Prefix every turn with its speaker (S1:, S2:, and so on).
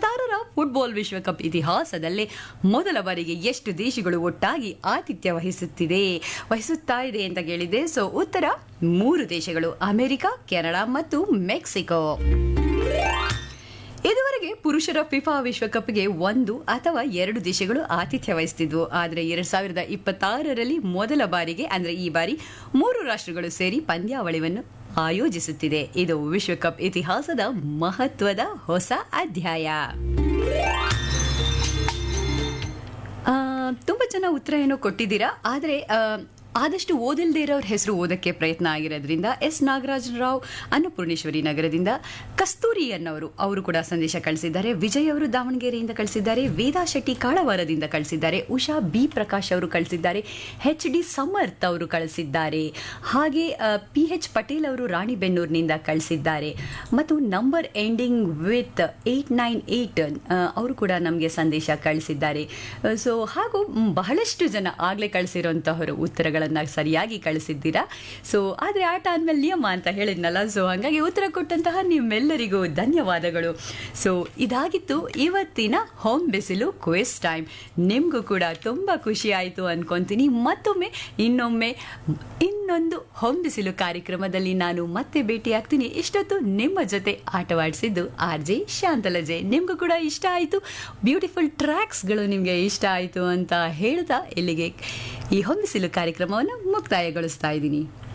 S1: ಇಪ್ಪತ್ತಾರರ ಫುಟ್ಬಾಲ್ ವಿಶ್ವಕಪ್ ಇತಿಹಾಸದಲ್ಲೇ ಮೊದಲ ಬಾರಿಗೆ ಎಷ್ಟು ದೇಶಗಳು ಒಟ್ಟಾಗಿ ಆತಿಥ್ಯ ವಹಿಸುತ್ತಿದೆ ವಹಿಸುತ್ತಾ ಇದೆ ಅಂತ ಕೇಳಿದೆ ಸೊ ಉತ್ತರ ಮೂರು ದೇಶಗಳು ಅಮೆರಿಕ ಕೆನಡಾ ಮತ್ತು ಮೆಕ್ಸಿಕೋ ಇದುವರೆಗೆ ಪುರುಷರ ಫಿಫಾ ವಿಶ್ವಕಪ್ಗೆ ಒಂದು ಅಥವಾ ಎರಡು ದೇಶಗಳು ಆತಿಥ್ಯ ವಹಿಸುತ್ತಿದ್ವು ಆದರೆ ಎರಡ್ ಸಾವಿರದ ಇಪ್ಪತ್ತಾರರಲ್ಲಿ ಮೊದಲ ಬಾರಿಗೆ ಅಂದ್ರೆ ಈ ಬಾರಿ ಮೂರು ರಾಷ್ಟ್ರಗಳು ಸೇರಿ ಪಂದ್ಯಾವಳಿಯನ್ನು ಆಯೋಜಿಸುತ್ತಿದೆ ಇದು ವಿಶ್ವಕಪ್ ಇತಿಹಾಸದ ಮಹತ್ವದ ಹೊಸ ಅಧ್ಯಾಯ ಆ, ತುಂಬಾ ಜನ ಉತ್ತರ ಏನೋ ಕೊಟ್ಟಿದ್ದೀರಾ ಆದರೆ ಆ, ಆದಷ್ಟು ಓದಿಲ್ದೇ ಇರೋರ ಹೆಸರು ಓದಕ್ಕೆ ಪ್ರಯತ್ನ ಆಗಿರೋದ್ರಿಂದ ಎಸ್ ನಾಗರಾಜ ರಾವ್ ಅನ್ನಪೂರ್ಣೇಶ್ವರಿ ನಗರದಿಂದ ಕಸ್ತೂರಿ ಅನ್ನೋರು ಅವರು ಕೂಡ ಸಂದೇಶ ಕಳಿಸಿದ್ದಾರೆ ವಿಜಯ್ ಅವರು ದಾವಣಗೆರೆಯಿಂದ ಕಳಿಸಿದ್ದಾರೆ ವೇದಾ ಶೆಟ್ಟಿ ಕಾಳವಾರದಿಂದ ಕಳಿಸಿದ್ದಾರೆ ಉಷಾ ಬಿ ಪ್ರಕಾಶ್ ಅವರು ಕಳಿಸಿದ್ದಾರೆ ಎಚ್ ಡಿ ಸಮರ್ಥ್ ಅವರು ಕಳಿಸಿದ್ದಾರೆ ಹಾಗೆ ಪಿ ಎಚ್ ಪಟೇಲ್ ಅವರು ರಾಣಿಬೆನ್ನೂರಿನಿಂದ ಕಳಿಸಿದ್ದಾರೆ ಮತ್ತು number ending with eight nine eight ಅವರು ಕೂಡ ನಮಗೆ ಸಂದೇಶ ಕಳಿಸಿದ್ದಾರೆ ಸೊ ಹಾಗೂ ಮ್, ಬಹಳಷ್ಟು ಜನ ಆಗಲೇ ಕಳಿಸಿರೋಂತಹವರು ಉತ್ತರಗಳನ್ನು ಸರಿಯಾಗಿ ಕಳಿಸಿದ್ದೀರಾ ಸೊ ಆದರೆ ಆಟ ಆದ್ಮೇಲೆ ನಿಯಮ ಅಂತ ಹೇಳಿದ್ನಲ್ಲ ಸೊ ಹಾಗಾಗಿ ಉತ್ತರ ಕೊಟ್ಟಂತಹ ನಿಮ್ಮೆಲ್ಲರಿಗೂ ಧನ್ಯವಾದಗಳು ಸೊ ಇದಾಗಿತ್ತು ಇವತ್ತಿನ ಹೋಮ್ ಬಿಸಿಲು ಕ್ವಿಸ್ ಟೈಮ್ ನಿಮಗೂ ಕೂಡ ತುಂಬ ಖುಷಿ ಆಯಿತು ಅನ್ಕೊಂತೀನಿ ಮತ್ತೊಮ್ಮೆ ಇನ್ನೊಮ್ಮೆ ಇನ್ನೊಂದು ಹೋಮ್ ಬಿಸಿಲು ಕಾರ್ಯಕ್ರಮದಲ್ಲಿ ನಾನು ಮತ್ತೆ ಭೇಟಿಯಾಗ್ತೀನಿ ಇಷ್ಟೊತ್ತು ನಿಮ್ಮ ಜೊತೆ ಆಟವಾಡಿಸಿದ್ದು ಆರ್ ಜೆ ಶಾಂತಲಜೆ ನಿಮಗೂ ಕೂಡ ಇಷ್ಟ ಆಯಿತು ಬ್ಯೂಟಿಫುಲ್ ಟ್ರ್ಯಾಕ್ಸ್ಗಳು ನಿಮಗೆ ಇಷ್ಟ ಆಯಿತು ಅಂತ ಹೇಳ್ತಾ ಇಲ್ಲಿಗೆ ಈ ಹೊಂದಿಸಿಲು ಕಾರ್ಯಕ್ರಮವನ್ನು ಮುಕ್ತಾಯಗೊಳಿಸ್ತಾ ಇದ್ದೀನಿ